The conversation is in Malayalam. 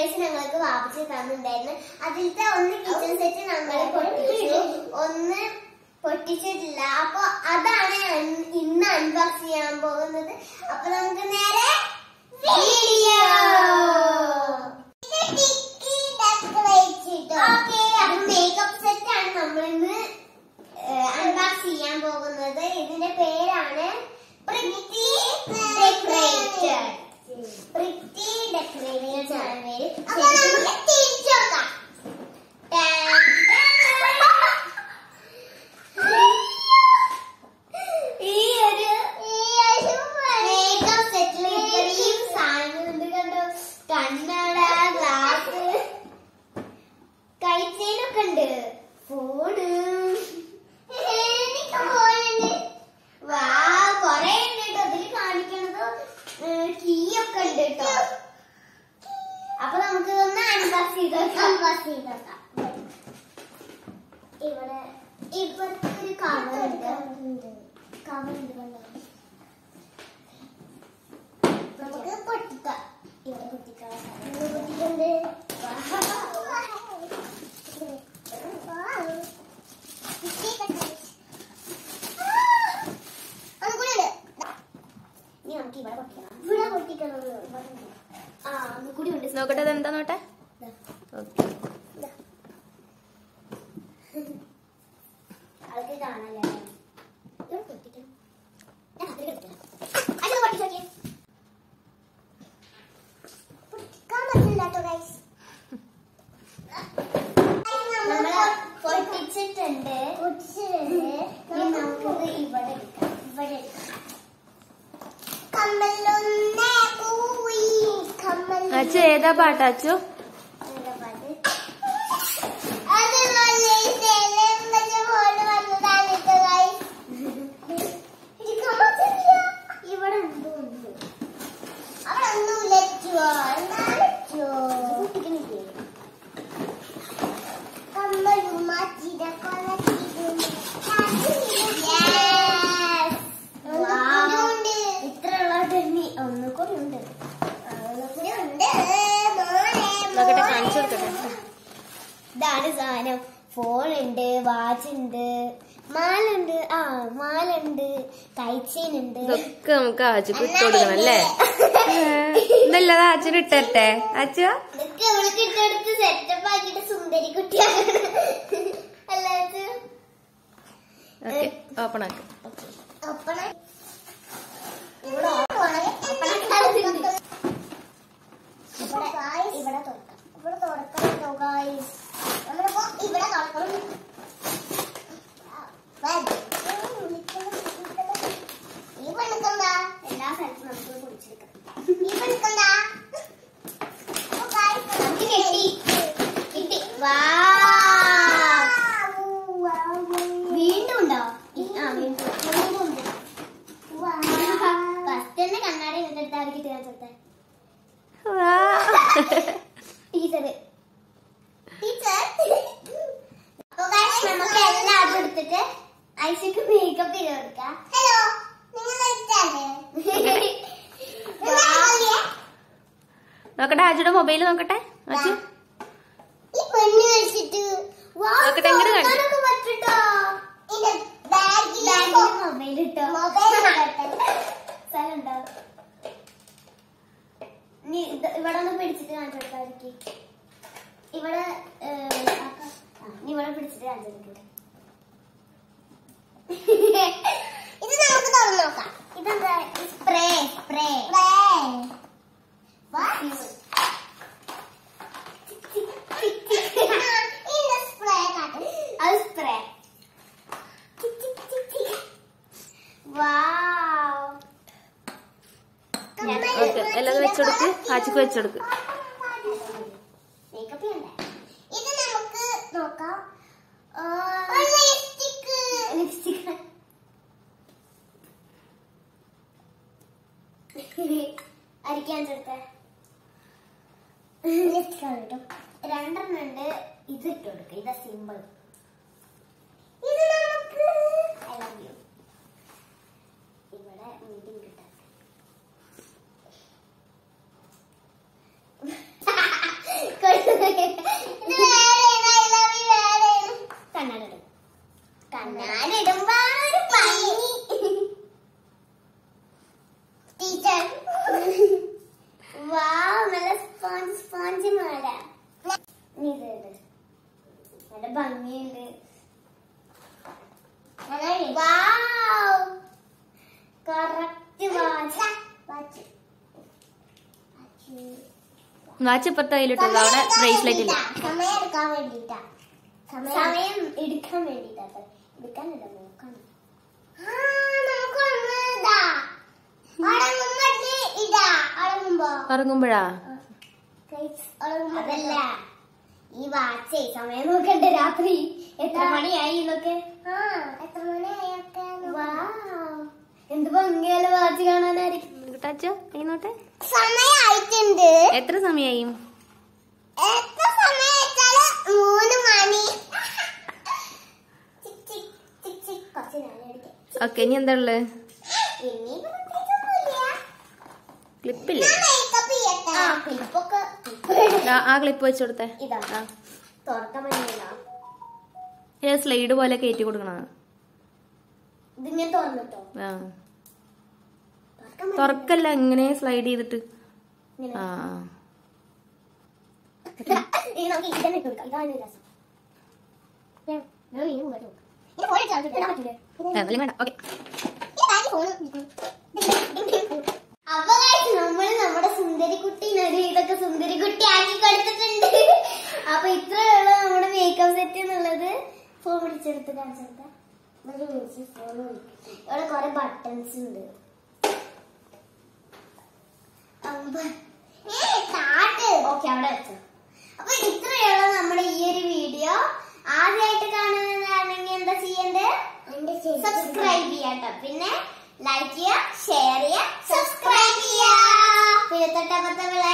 സർപ്രൈസ് ഞങ്ങൾക്ക് വാപ്പിച്ച് തന്നിട്ടുണ്ടായിരുന്നു അതിലത്തെ ഒന്ന് കിച്ചൺ സെറ്റ് നമ്മൾ പൊട്ടിച്ചു ഒന്ന് പൊട്ടിച്ചിട്ടില്ല അപ്പൊ അതാണ് അൻ- ഇന്ന് അൺബോക്സ് ചെയ്യാൻ പോകുന്നത് അപ്പൊ നമുക്ക് നേരെ വീഡിയോ മേക്കപ്പ് സെറ്റ് ആണ് നമ്മൾ ഇന്ന് അൺബോക്സ് ചെയ്യാൻ പോകുന്നത് ഇതിന്റെ പേരാണ് പ്രിറ്റി ഡെക്കറേറ്റർ പ്രിറ്റി ഡെക്കറേറ്റർ ആണ് പേര് അപ്പൊ നമുക്ക് തിരിച്ചു നോക്കാം ടാൻ, ടാൻ. ഈ ഒരു മേക്കപ്പ് സെറ്റിൽ ഇത്രയും സാധനങ്ങളുണ്ട് കണ്ടോ കണ്ണട ഗ്ലാസ് കഴിച്ചതിനൊക്കെ ഉണ്ട് ഫോണ് എനിക്ക് ഫോണുണ്ട് വാ കൊറേ ഉണ്ട് കേട്ടോ അതിൽ കാണിക്കണത് കീ ഒക്കെ ഉണ്ട് കേട്ടോ അപ്പൊ നമുക്ക് ഒന്ന് അൺബോക്സ് ചെയ്ത് അൺബോക്സ് ചെയ്ത് നോക്കാം ഇവിടെ ഇവിടുത്തെ ഒരു കവർ ഉണ്ട് കവർ ഉണ്ട് കണ്ടോ നമുക്ക് പൊട്ടിക്കാം ഇവിടെ പൊട്ടിക്കാം ഇവിടെ പൊട്ടിക്കണ്ട് ഇനി നമുക്ക് ഇവിടെ പൊട്ടിക്കണം ഇവിടെ പൊട്ടിക്കണം ആ ഒന്ന് കൂടി ഉണ്ട് നോക്കട്ടെ അതെന്താ നോട്ടെ ഓക്കെ ആൾക്ക് കാണാല്ലേ ഇവിടെ പൊട്ടിക്കണം ഞാൻ കത്തിരി എടുത്തില്ല അത് പൊട്ടിച്ച് നോക്കിയേ പൊട്ടിക്കാൻ പറ്റില്ല കേട്ടോ ഗൈസ് നമ്മള് പൊട്ടിച്ചിട്ടുണ്ട് പൊട്ടിച്ചിട്ടുണ്ട് ഇനി നമുക്കിത് ഇവിടെ എടുക്കാം ഇവിടെ എടുക്കാം കമ്മലൊന്നേ പോയി കമ്മൽ അച്ചു ഏതാ പാട്ടാ അച്ചു എന്താ പാട്ട്? അത് വലിയ സെലബ്രിറ്റി പോലെ വന്നതാണ് കേട്ടോ guys. എനിക്ക് പറ്റില്ല. ഇവിടെ എന്തോ ഉണ്ട്. അവിടെ ഒന്നുമില്ല ചോ. എന്താണ് ചോ? കമ്മലും മാറ്റിടക്കൊല ചെയ്തും. Yes. ഇത്ര ഉള്ളത് ഇനി ഒന്നും കൂടി ഉണ്ട് ഒന്നും കൂടി ഉണ്ട് മോനെ, നോക്കട്ടെ മോനെ. കാണിച്ചു കൊടുക്കട്ടെ ഇതാണ് സാധനം ഫോൺ ഉണ്ട് വാച്ച് ഉണ്ട് മാലുണ്ട് ആ മാലുണ്ട് കൈച്ചേൻ ഉണ്ട് ഇതൊക്കെ നമുക്ക് ആച്ചുക്ക് ഇട്ട് കൊടുക്കണം അല്ലേ ഇതല്ലാതെ അച്ഛന് ഇട്ടരട്ടെ അച്ചു ഇതൊക്കെ ഇവൾക്ക് ഇട്ടെടുത്ത് സെറ്റപ്പ് ആക്കിയിട്ട് സുന്ദരി കുട്ടിയാണ് അല്ല ഇത്? ഓക്കെ ഓപ്പൺ ആക്ക് ഒപ്പന ഇവിടെ ഒപ്പന ഒപ്പന ഇവിടെ ഇവിടെ തുറക്കാം ഇവിടെ തുറക്കാം കേട്ടോ ഗായ്സ് നമ്മളിപ്പോ ഇവിടെ തുറക്കണം ഈ പെണ്ണുക്കെന്താ എല്ലാ സ്ഥലത്തും നമുക്ക് കുടിച്ചെടുക്കാം ഈ പെണ്ണുക്കെന്താ അപ്പൊ guys, നമുക്ക് കിട്ടി കിട്ടി വാ വീണ്ടും ഉണ്ടോ ആ വീണ്ടും വീണ്ടും ഉണ്ട് ഫസ്റ്റ് തന്നെ കണ്ണാടി എന്നിട്ട് ആർക്ക് കിട്ടിയാ ചേർത്തെ ടീച്ചർ ടീച്ചർ അപ്പൊ guys, നമുക്ക് എല്ലാവരും എടുത്തിട്ട് ഐശക്ക് മേക്കപ്പ് ചെയ്ത് കൊടുക്കാം ഹലോ നിങ്ങൾ നോക്കട്ടെ അച്ചുടെ മൊബൈൽ നോക്കട്ടെ അച്ചു ഈ പെണ്ണ് കഴിച്ചിട്ട് നോക്കട്ടെ, ഇങ്ങട് കാണിക്ക്. പറ്റിട്ടോ മൊബൈൽ ഇട്ടോ സ്ഥലം ഉണ്ടോ നീ ഇത് ഇവിടെ ഒന്ന് പിടിച്ചിട്ട് കാണിച്ചു കൊടുക്കാതിരിക്കും ഇവിടെ ഏഹ്, ആക്ക- ആ, നീ ഇവിടെ പിടിച്ചിട്ട് കാണിച്ചു കൊടുക്കൂടെ ഇത് നമുക്ക് തുറന്നു നോക്കാം ഇതെന്താ സ്പ്രേ സ്പ്രേ അത് സ്പ്രേ ഓക്കെ എല്ലാതും വെച്ചെടുക്ക് ആച്ചുക്ക് വെച്ചെടുക്ക് മേക്കപ്പ് ചെയ്യണ്ടേ ഇത് നമുക്ക് നോക്കാം ലിപ്സ്റ്റിക് അരിക്കാൻ ചേർത്തെ ലിപ്സ്റ്റിക് ആണ് കേട്ടോ രണ്ടെണ്ണം ഉണ്ട് ഇത് ഇട്ട് കൊടുക്കുക ഇതാ സിമ്പിൾ ഇത് നമുക്ക് I love you. ഇവിടെ മീറ്റിംഗ് കിട്ടാൻ നല്ല ഭംഗിയുണ്ട് കറക്റ്റ് വാച്ച് വാച്ച് വാച്ച് ഇപ്പുറത്തെ കയ്യിലിട്ടുള്ളൂ അവിടെ ബ്രേസ്ലെറ്റ് ഇല്ല സമയം എടുക്കാൻ വേണ്ടിട്ടാ സമയം എടുക്കാൻ വേണ്ടിട്ടാ എടുക്കാനല്ല നോക്കാൻ ആ, നമുക്കൊന്ന് ഇതാ. ഉറങ്ങുമ്പോ ഇതാ ഉറങ്ങുമ്പോ ഉറങ്ങുമ്പോഴാ അതല്ല ഈ വാച്ചേ സമയം നോക്കണ്ടേ രാത്രി എത്ര മണിയായി എന്നൊക്കെ എത്ര മണിയായൊക്കെ എന്ത് ഭംഗിയല്ല വാച്ച് കാണാനായിരിക്കും കിട്ടാച്ചോ കൈനോട്ടെ സമയായിട്ടുണ്ട് എത്ര സമയായി എത്ര സമയം വെച്ചാല് മൂന്ന് മണി ചിക് ചിക് ചിക് ചിക്. കുറച്ച് നേരം എടുക്കാം. ഓക്കെ ഇനി എന്താ ഉള്ളത് ഇനി പ്രത്യേകിച്ചൊന്നുമില്ല. ക്ലിപ്പില്ലേ ഞാൻ makeup ചെയ്യട്ടെ. ആ, clip ഒക്കെ ദാ, ആ ക്ലിപ്പ് വെച്ച് കൊടുത്തേ ഇതാ ആ തുറക്കാൻ പറ്റില്ല ഇത് സ്ലൈഡ് പോലെ കയറ്റി കൊടുക്കണം ഇതിങ്ങനെ തുറന്നിട്ടോ ആ തുറക്കാൻ പറ്റില്ല. തുറക്കല്ല ഇങ്ങനെ സ്ലൈഡ് ചെയ്തിട്ട് ഇങ്ങനെ. ആ ആ ഇനി നമുക്ക് ഇങ്ങനെ ഇട്ട് കൊടുക്കാം. ഇതാണ് രസം. ഞാൻ ഞാൻ ഇനി മുമ്പോട്ട് നോക്കാം. ഇനി phone എടുത്ത് കാണിച്ചിട്ട് ഇടാൻ പറ്റൂലേ? എന്നാലും വേണ്ട ഓക്കെ ഈ ബാഗ് phone ഇരിക്കുന്നു. അപ്പൊ guys, നമ്മള് നമ്മുടെ സുന്ദരി കുട്ടീനൊരു ഇതൊക്കെ സുന്ദരി കുട്ടി ആക്കി കൊടുത്തിട്ടുണ്ട് അപ്പൊ ഇത്രയുള്ള നമ്മുടെ മേക്കപ്പ് സെറ്റ് എന്നുള്ളത് ഫോൺ പിടിച്ചെടുത്ത് കാണിച്ചെടുത്ത ഫോൺ ഇവിടെ കുറെ ബട്ടൺസ് ഉണ്ട് ഓക്കെ അവിടെ വെച്ചോ അപ്പൊ ഇത്രയുള്ള നമ്മുടെ ഈ ഒരു വീഡിയോ ആദ്യമായിട്ട് കാണുന്നതാണെങ്കിൽ എന്താ ചെയ്യണ്ടേ സബ്സ്ക്രൈബ് ചെയ്യാട്ടോ പിന്നെ ലൈക്ക് ചെയ്യുക ഷെയർ ചെയ്യുക സബ്സ്ക്രൈബ് ചെയ്യുക പിന്നെ തൊട്ടപ്പുറത്തെ